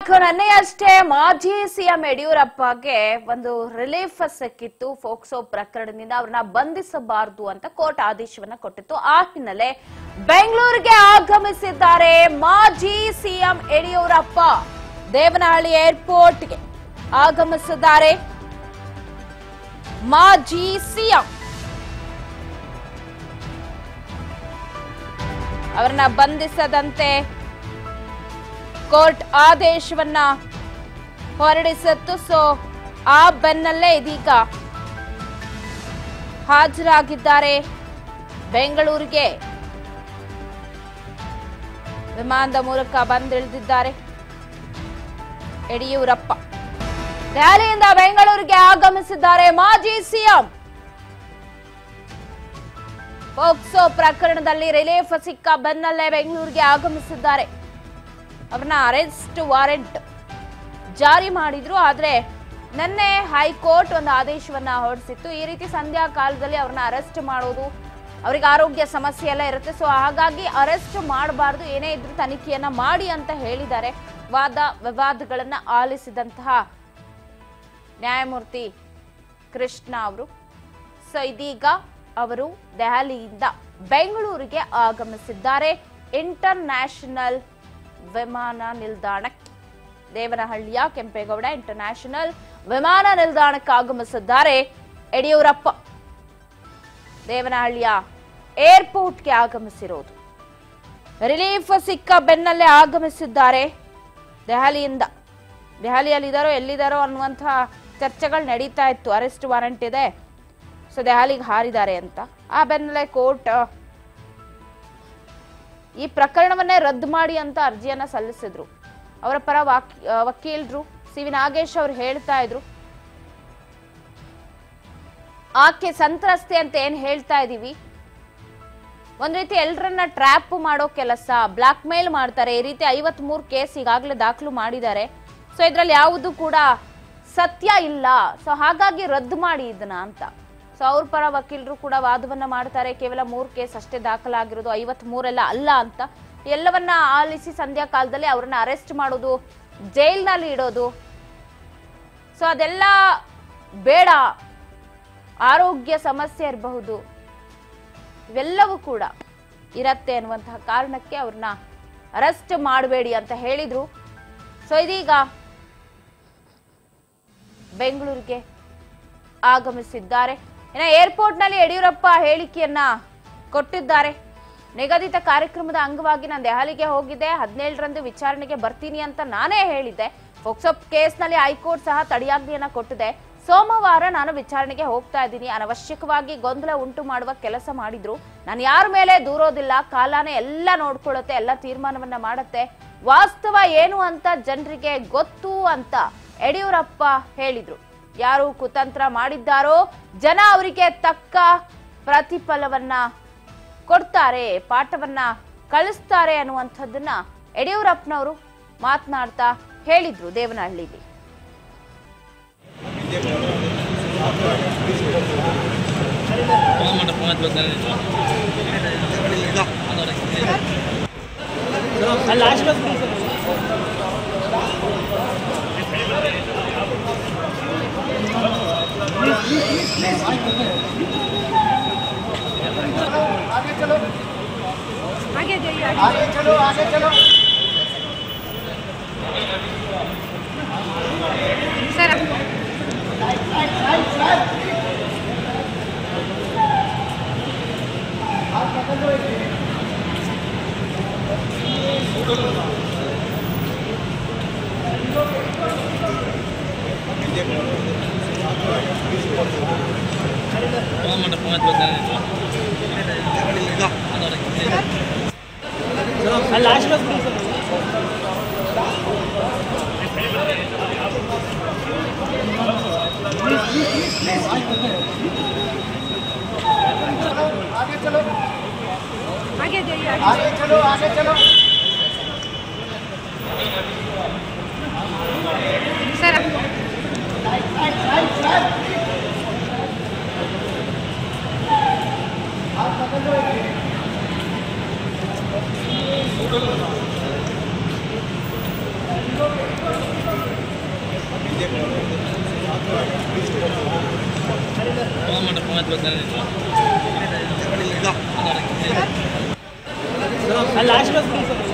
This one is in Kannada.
ನನ್ನೆಯಷ್ಟೇ ಮಾಜಿ ಸಿಎಂ ಯಡಿಯೂರಪ್ಪಗೆ ಒಂದು ರಿಲೀಫ್ ಸಿಕ್ಕಿತ್ತು ಫೋಕ್ಸೋ ಪ್ರಕರಣದಿಂದ ಅವ್ರನ್ನ ಬಂಧಿಸಬಾರದು ಅಂತ ಕೋರ್ಟ್ ಆದೇಶವನ್ನ ಕೊಟ್ಟಿತ್ತು ಆ ಹಿನ್ನೆಲೆ ಬೆಂಗಳೂರಿಗೆ ಆಗಮಿಸಿದ್ದಾರೆ ಮಾಜಿ ಸಿಎಂ ಯಡಿಯೂರಪ್ಪ ದೇವನಹಳ್ಳಿ ಏರ್ಪೋರ್ಟ್ಗೆ ಆಗಮಿಸಿದ್ದಾರೆ ಮಾಜಿ ಸಿಎಂ ಅವರನ್ನ ಬಂಧಿಸದಂತೆ ಕೋರ್ಟ್ ಆದೇಶವನ್ನ ಹೊರಡಿಸಿತ್ತು ಸೊ ಆ ಬೆನ್ನಲ್ಲೇ ಇದೀಗ ಹಾಜರಾಗಿದ್ದಾರೆ ಬೆಂಗಳೂರಿಗೆ ವಿಮಾನದ ಮೂಲಕ ಬಂದಿಳಿದಿದ್ದಾರೆ ಯಡಿಯೂರಪ್ಪ ದೆಹಲಿಯಿಂದ ಬೆಂಗಳೂರಿಗೆ ಆಗಮಿಸಿದ್ದಾರೆ ಮಾಜಿ ಸಿಎಂ ಪೋಕ್ಸೋ ಪ್ರಕರಣದಲ್ಲಿ ರಿಲೀಫ್ ಸಿಕ್ಕ ಬೆನ್ನಲ್ಲೇ ಬೆಂಗಳೂರಿಗೆ ಆಗಮಿಸಿದ್ದಾರೆ ಅವ್ರನ್ನ ಅರೆಸ್ಟ್ ವಾರೆಂಟ್ ಜಾರಿ ಮಾಡಿದ್ರು ಆದ್ರೆ ನಿನ್ನೆ ಹೈಕೋರ್ಟ್ ಒಂದು ಆದೇಶವನ್ನ ಹೊರಡಿಸಿತ್ತು ಈ ರೀತಿ ಸಂಧ್ಯಾ ಕಾಲದಲ್ಲಿ ಅವ್ರನ್ನ ಅರೆಸ್ಟ್ ಮಾಡೋದು ಅವ್ರಿಗೆ ಆರೋಗ್ಯ ಸಮಸ್ಯೆ ಎಲ್ಲ ಇರುತ್ತೆ ಸೊ ಹಾಗಾಗಿ ಅರೆಸ್ಟ್ ಮಾಡಬಾರ್ದು ಏನೇ ಇದ್ರೂ ತನಿಖೆಯನ್ನ ಮಾಡಿ ಅಂತ ಹೇಳಿದ್ದಾರೆ ವಾದ ವಿವಾದಗಳನ್ನ ಆಲಿಸಿದಂತಹ ನ್ಯಾಯಮೂರ್ತಿ ಕೃಷ್ಣ ಅವರು ಸೊ ಇದೀಗ ಅವರು ದೆಹಲಿಯಿಂದ ಬೆಂಗಳೂರಿಗೆ ಆಗಮಿಸಿದ್ದಾರೆ ಇಂಟರ್ ನ್ಯಾಷನಲ್ ವಿಮಾನ ನಿಲ್ದಾಣಕ್ಕೆ ದೇವನಹಳ್ಳಿಯ ಕೆಂಪೇಗೌಡ ಇಂಟರ್ ನ್ಯಾಷನಲ್ ವಿಮಾನ ನಿಲ್ದಾಣಕ್ಕೆ ಆಗಮಿಸಿದ್ದಾರೆ ಯಡಿಯೂರಪ್ಪ ದೇವನಹಳ್ಳಿಯ ಏರ್ಪೋರ್ಟ್ಗೆ ಆಗಮಿಸಿರೋದು ರಿಲೀಫ್ ಸಿಕ್ಕ ಬೆನ್ನಲ್ಲೇ ಆಗಮಿಸಿದ್ದಾರೆ ದೆಹಲಿಯಿಂದ ದೆಹಲಿಯಲ್ಲಿದ್ದಾರೋ ಎಲ್ಲಿದ್ದಾರೋ ಅನ್ನುವಂತಹ ಚರ್ಚೆಗಳು ನಡೀತಾ ಇತ್ತು ಅರೆಸ್ಟ್ ವಾರೆಂಟ್ ಇದೆ ಸೊ ದೆಹಲಿಗೆ ಹಾರಿದ್ದಾರೆ ಅಂತ ಆ ಬೆನ್ನಲ್ಲೇ ಕೋರ್ಟ್ ಈ ಪ್ರಕರಣವನ್ನೇ ರದ್ದು ಮಾಡಿ ಅಂತ ಅರ್ಜಿಯನ್ನ ಸಲ್ಲಿಸಿದ್ರು ಅವರ ಪರ ವಾಕ್- ಆ, ವಕೀಲರು ಸಿ ವಿ ನಾಗೇಶ್ ಅವರು ಹೇಳ್ತಾ ಇದ್ರು ಆಕೆ ಸಂತ್ರಸ್ತೆ ಅಂತ ಏನ್ ಹೇಳ್ತಾ ಇದೀವಿ ಒಂದ್ ರೀತಿ ಎಲ್ರನ್ನ ಟ್ರ್ಯಾಪ್ ಮಾಡೋ ಕೆಲಸ ಬ್ಲಾಕ್ ಮೇಲ್ ಮಾಡ್ತಾರೆ ಈ ರೀತಿ ಐವತ್ ಮೂರು ಕೇಸ್ ಈಗಾಗಲೇ ದಾಖಲು ಮಾಡಿದ್ದಾರೆ ಸೊ ಇದ್ರಲ್ಲಿ ಯಾವುದು ಕೂಡ ಸತ್ಯ ಇಲ್ಲ ಸೊ ಹಾಗಾಗಿ ರದ್ದು ಮಾಡಿ ಇದನ್ನ ಅಂತ ಸೊ ಅವ್ರ ಪರ ವಕೀಲರು ಕೂಡ ವಾದವನ್ನ ಮಾಡ್ತಾರೆ ಕೇವಲ ಮೂರು ಕೇಸ್ ಅಷ್ಟೇ ದಾಖಲಾಗಿರೋದು ಐವತ್ ಮೂರೆಲ್ಲ ಅಲ್ಲ ಅಂತ ಎಲ್ಲವನ್ನ ಆಲಿಸಿ ಸಂಧ್ಯಾ ಕಾಲದಲ್ಲಿ ಅವ್ರನ್ನ ಅರೆಸ್ಟ್ ಮಾಡೋದು ಜೈಲ್ನಲ್ಲಿ ಇಡೋದು ಸೊ ಅದೆಲ್ಲ ಬೇಡ ಆರೋಗ್ಯ ಸಮಸ್ಯೆ ಇರಬಹುದು ಇವೆಲ್ಲವೂ ಕೂಡ ಇರತ್ತೆ ಅನ್ನುವಂತಹ ಕಾರಣಕ್ಕೆ ಅವ್ರನ್ನ ಅರೆಸ್ಟ್ ಮಾಡಬೇಡಿ ಅಂತ ಹೇಳಿದ್ರು ಸೊ ಇದೀಗ ಬೆಂಗಳೂರಿಗೆ ಆಗಮಿಸಿದ್ದಾರೆ ಇನ್ನು ಏರ್ಪೋರ್ಟ್ನಲ್ಲಿ ಯಡಿಯೂರಪ್ಪ ಹೇಳಿಕೆಯನ್ನ ಕೊಟ್ಟಿದ್ದಾರೆ ನಿಗದಿತ ಕಾರ್ಯಕ್ರಮದ ಅಂಗವಾಗಿ ನಾನು ದೆಹಲಿಗೆ ಹೋಗಿದ್ದೆ ಹದಿನೇಳರಂದು ವಿಚಾರಣೆಗೆ ಬರ್ತೀನಿ ಅಂತ ನಾನೇ ಹೇಳಿದ್ದೆ ಫೋಕ್ಸೋ ಕೇಸ್ನಲ್ಲಿ ಹೈಕೋರ್ಟ್ ಸಹ ತಡೆಯಾಜ್ಞೆಯನ್ನ ಕೊಟ್ಟಿದೆ ಸೋಮವಾರ ನಾನು ವಿಚಾರಣೆಗೆ ಹೋಗ್ತಾ ಇದ್ದೀನಿ ಅನವಶ್ಯಕವಾಗಿ ಗೊಂದಲ ಉಂಟು ಮಾಡುವ ಕೆಲಸ ಮಾಡಿದ್ರು ನಾನು ಯಾರ ಮೇಲೆ ದೂರೋದಿಲ್ಲ ಕಾಲಾನೇ ಎಲ್ಲ ನೋಡ್ಕೊಳ್ಳುತ್ತೆ ಎಲ್ಲ ತೀರ್ಮಾನವನ್ನ ಮಾಡತ್ತೆ ವಾಸ್ತವ ಏನು ಅಂತ ಜನರಿಗೆ ಗೊತ್ತು ಅಂತ ಯಡಿಯೂರಪ್ಪ ಹೇಳಿದ್ರು ಯಾರು ಕುತಂತ್ರ ಮಾಡಿದ್ದಾರೋ ಜನ ಅವರಿಗೆ ತಕ್ಕ ಪ್ರತಿಫಲವನ್ನ ಕೊಡ್ತಾರೆ ಪಾಠವನ್ನ ಕಳಿಸ್ತಾರೆ ಅನ್ನುವಂಥದ್ದನ್ನ ಯಡಿಯೂರಪ್ಪನವರು ಮಾತನಾಡ್ತಾ ಹೇಳಿದ್ರು ದೇವನಹಳ್ಳಿಲಿ ಅಲ್ಲಿ ಲಾಸ್ಟ್